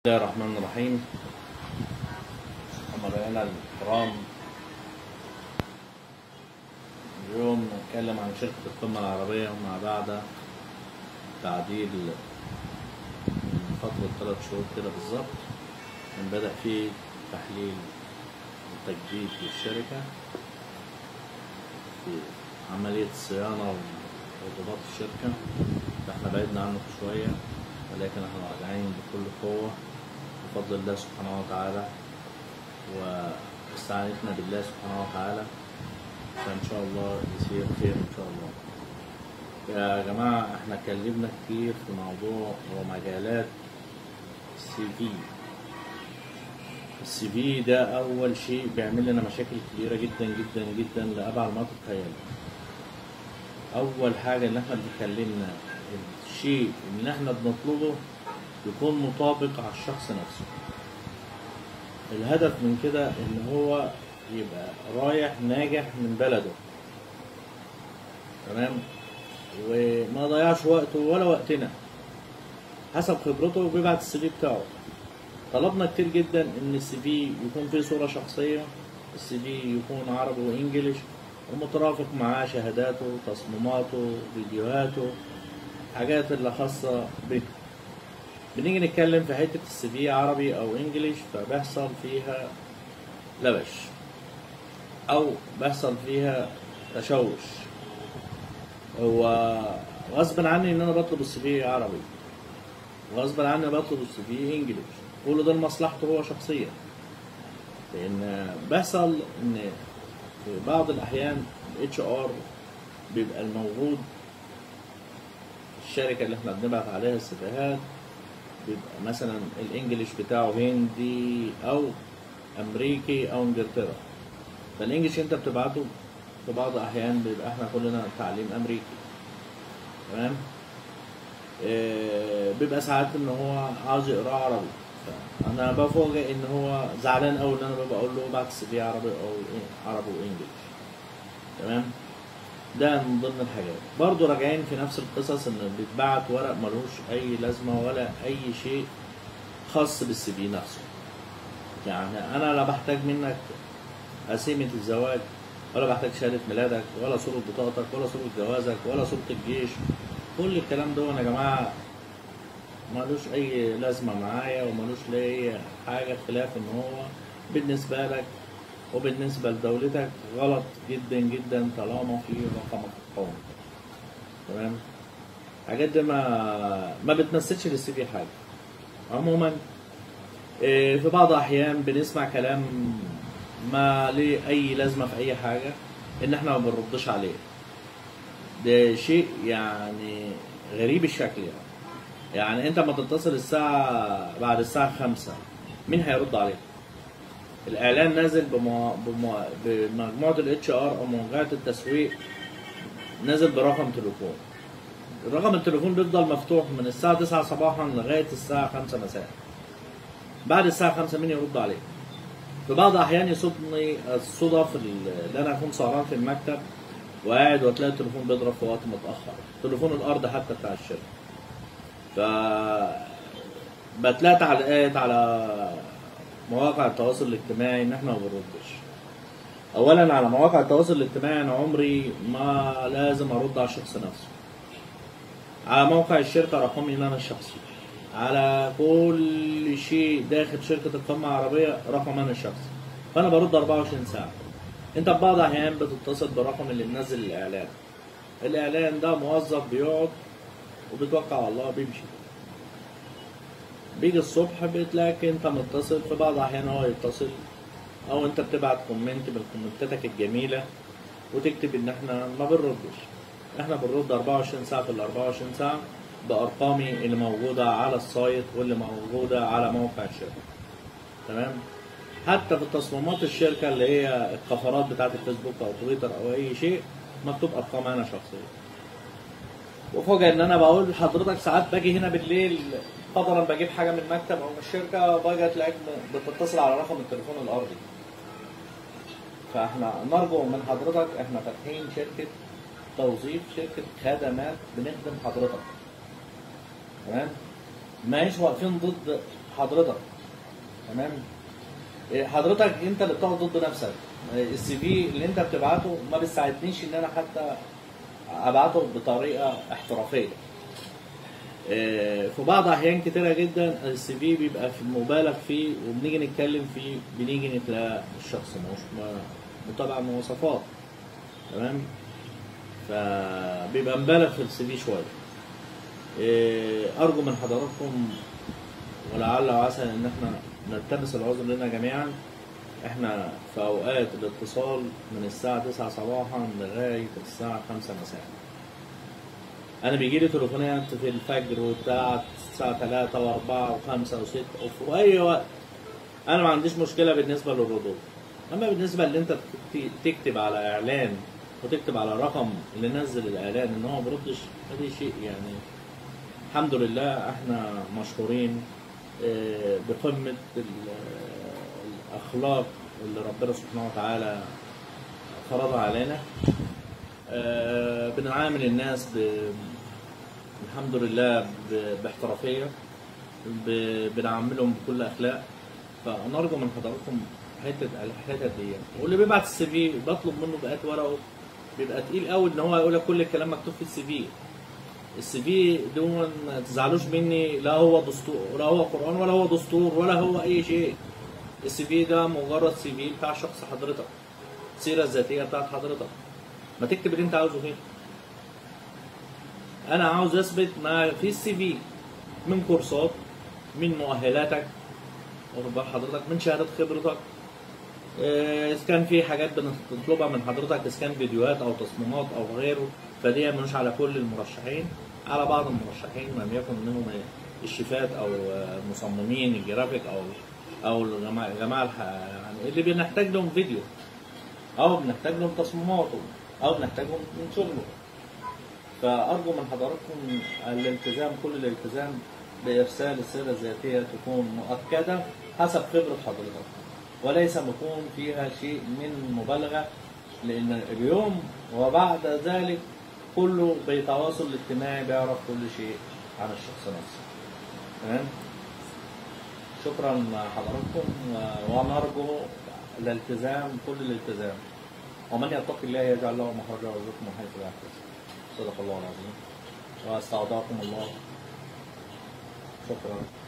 الله الرحمن الرحيم عملائنا الكرام اليوم نتكلم عن شركة القمة العربية وما بعد تعديل من فترة ثلاث شهور كده بالظبط كان بدأ فيه تحليل وتجديد للشركة في عملية الصيانة وضباط الشركة احنا بعدنا عنه شوية ولكن احنا راجعين بكل قوة بفضل الله سبحانه وتعالى واستعانتنا بالله سبحانه وتعالى فإن شاء الله يصير خير إن شاء الله يا جماعة احنا اتكلمنا كتير في موضوع ومجالات السي في السي في ده أول شيء بيعمل لنا مشاكل كبيرة جدا جدا جدا لأبعد ما تتخيل أول حاجة اللي احنا بنتكلمنا الشيء اللي احنا بنطلبه يكون مطابق على الشخص نفسه الهدف من كده ان هو يبقى رايح ناجح من بلده تمام وما ضيعش وقته ولا وقتنا حسب خبرته بيبعت السي في بتاعه طلبنا كتير جدا ان السي في يكون فيه صورة شخصية السي في يكون عربي وانجليش ومترافق معاه شهاداته تصميماته فيديوهاته حاجات اللي خاصة بك بنيجي نتكلم في حتة السي في عربي أو إنجليش فبيحصل فيها لبش أو بيحصل فيها تشوش هو غصب عني إن أنا بطلب السي في عربي غصب عني بطلب السي في إنجليش كل ده لمصلحته هو شخصيا لأن بيحصل إن في بعض الأحيان الاتش ار بيبقى الموجود الشركة اللي احنا بنبعت عليها السفاهات بيبقى مثلا الانجليش بتاعه هندي او امريكي او انجلترا فالانجليش انت بتبعته في بعض الاحيان بيبقى احنا كلنا تعليم امريكي تمام اه بيبقى ساعات ان هو عاوز يقرا عربي انا بفوجئ ان هو زعلان قوي ان انا بقول له ابعت السي في عربي او عربي وانجليش تمام ده من ضمن الحاجات برضه راجعين في نفس القصص ان بيتبعت ورق ملوش اي لازمه ولا اي شيء خاص بالسي في نفسه يعني انا لا بحتاج منك قسيمه الزواج ولا بحتاج شهاده ميلادك ولا صوره بطاقتك ولا صوره جوازك ولا صوره الجيش كل الكلام ده يا جماعه ملوش اي لازمه معايا وملوش لي حاجه خلاف ان هو بالنسبه لك وبالنسبة لدولتك غلط جدا جدا طالما في رقمك القومي تمام الحاجات دي ما ما بتمثلش للسي في حاجة عموما في بعض الأحيان بنسمع كلام ما ليه أي لازمة في أي حاجة إن إحنا ما بنردش عليه ده شيء يعني غريب الشكل يعني يعني أنت ما تتصل الساعة بعد الساعة خمسة مين هيرد عليك؟ الاعلان نازل بمو... بمو... بمجموعه الاتش ار او موقعات التسويق نازل برقم تليفون الرقم التليفون بيفضل مفتوح من الساعه 9 صباحا لغايه الساعه 5 مساء بعد الساعه 5 مين يرد عليك في بعض الاحيان يصدني الصدف اللي انا اكون سهران في المكتب وقاعد وتلاقي التليفون بيضرب في وقت متاخر تليفون الارض حتى بتاع الشركه ف بتلاقي تعليقات على مواقع التواصل الاجتماعي ان احنا ما بنردش اولا على مواقع التواصل الاجتماعي انا عمري ما لازم ارد على الشخص نفسه على موقع الشركه رقمي انا الشخصي على كل شيء داخل شركه القمه العربيه رقم انا الشخصي فانا برد 24 ساعه انت في بعض الاحيان بتتصل بالرقم اللي منزل الاعلان الاعلان ده موظف بيقعد وبيتوقع على الله بيمشي بيجي الصبح بتلاقيك انت متصل في بعض الاحيان هو يتصل او انت بتبعت كومنت من كومنتاتك الجميله وتكتب ان احنا ما بنردش احنا بنرد 24 ساعه في ال 24 ساعه بارقامي اللي موجوده على السايت واللي موجوده على موقع الشركه تمام حتى في تصميمات الشركه اللي هي الكفرات بتاعت الفيسبوك او تويتر او اي شيء مكتوب ارقام انا شخصيه وفوجئ ان انا بقول لحضرتك ساعات باجي هنا بالليل قدرا بجيب حاجه من مكتب او من الشركه باجي تلاقيك بتتصل على رقم التليفون الارضي فاحنا نرجو من حضرتك احنا فاتحين شركه توظيف شركه خدمات بنخدم حضرتك تمام ماهيش واقفين ضد حضرتك تمام إيه، حضرتك انت اللي بتقعد ضد نفسك السي في اللي انت بتبعته ما بيساعدنيش ان انا حتى ابعته بطريقه احترافيه إيه، في بعض احيان كتيره جدا السي في بيبقى في مبالغ فيه وبنيجي نتكلم فيه بنيجي نتلاقى الشخص مش م- متابع المواصفات تمام فبيبقى مبالغ في السي في شويه إيه، ارجو من حضراتكم ولعل وعسى ان احنا نلتمس العذر لنا جميعا احنا في اوقات الاتصال من الساعة 9 صباحا لغاية الساعة 5 مساء انا بيجي لي تليفونات في الفجر وبتاع الساعة 3 و4 و5 و6 وفي اي وقت انا ما عنديش مشكلة بالنسبة للردود اما بالنسبة اللي انت تكت- تكتب على اعلان وتكتب على رقم اللي نزل الاعلان ان هو ما بيردش هذه شيء يعني الحمد لله احنا مشهورين آه، بقمة ال- الأخلاق اللي ربنا سبحانه وتعالى فرضها علينا آه، بنعامل الناس ب... الحمد لله ب... باحترافية ب... بنعاملهم بكل أخلاق فنرجو من حضراتكم حتة الحتة دي واللي بيبعت السي في بطلب منه بقات ورقه بيبقى تقيل قوي ان هو يقول لك كل الكلام مكتوب في السي في السي في دون ما تزعلوش مني لا هو دستور ولا هو قرآن ولا هو دستور ولا هو أي شيء السي في ده مجرد سي في بتاع شخص حضرتك السيرة الذاتية بتاعت حضرتك ما تكتب اللي أنت عاوزه فيه أنا عاوز أثبت ما في السي في من كورسات من مؤهلاتك واخد بال حضرتك من شهادات خبرتك آه، اذا كان في حاجات بنطلبها من حضرتك اذا كان فيديوهات او تصميمات او غيره فدي مش على كل المرشحين على بعض المرشحين لم يكن منهم الشيفات او آه، المصممين الجرافيك او او الجماعه الجماعة الح- يعني اللي بنحتاج لهم فيديو او بنحتاج لهم تصميماته او بنحتاجهم من شغله فارجو من حضراتكم الالتزام كل الالتزام بارسال السيره الذاتيه تكون مؤكده حسب خبره حضرتك وليس يكون فيها شيء من مبالغه لان اليوم وبعد ذلك كله بالتواصل الاجتماعي بيعرف كل شيء عن الشخص نفسه تمام شكرا حضراتكم و- ونرجو الالتزام كل الالتزام ومن يتق الله يجعل له مخرجا ويرزقه من حيث لا يحتسب صدق الله العظيم واستودعكم الله شكرا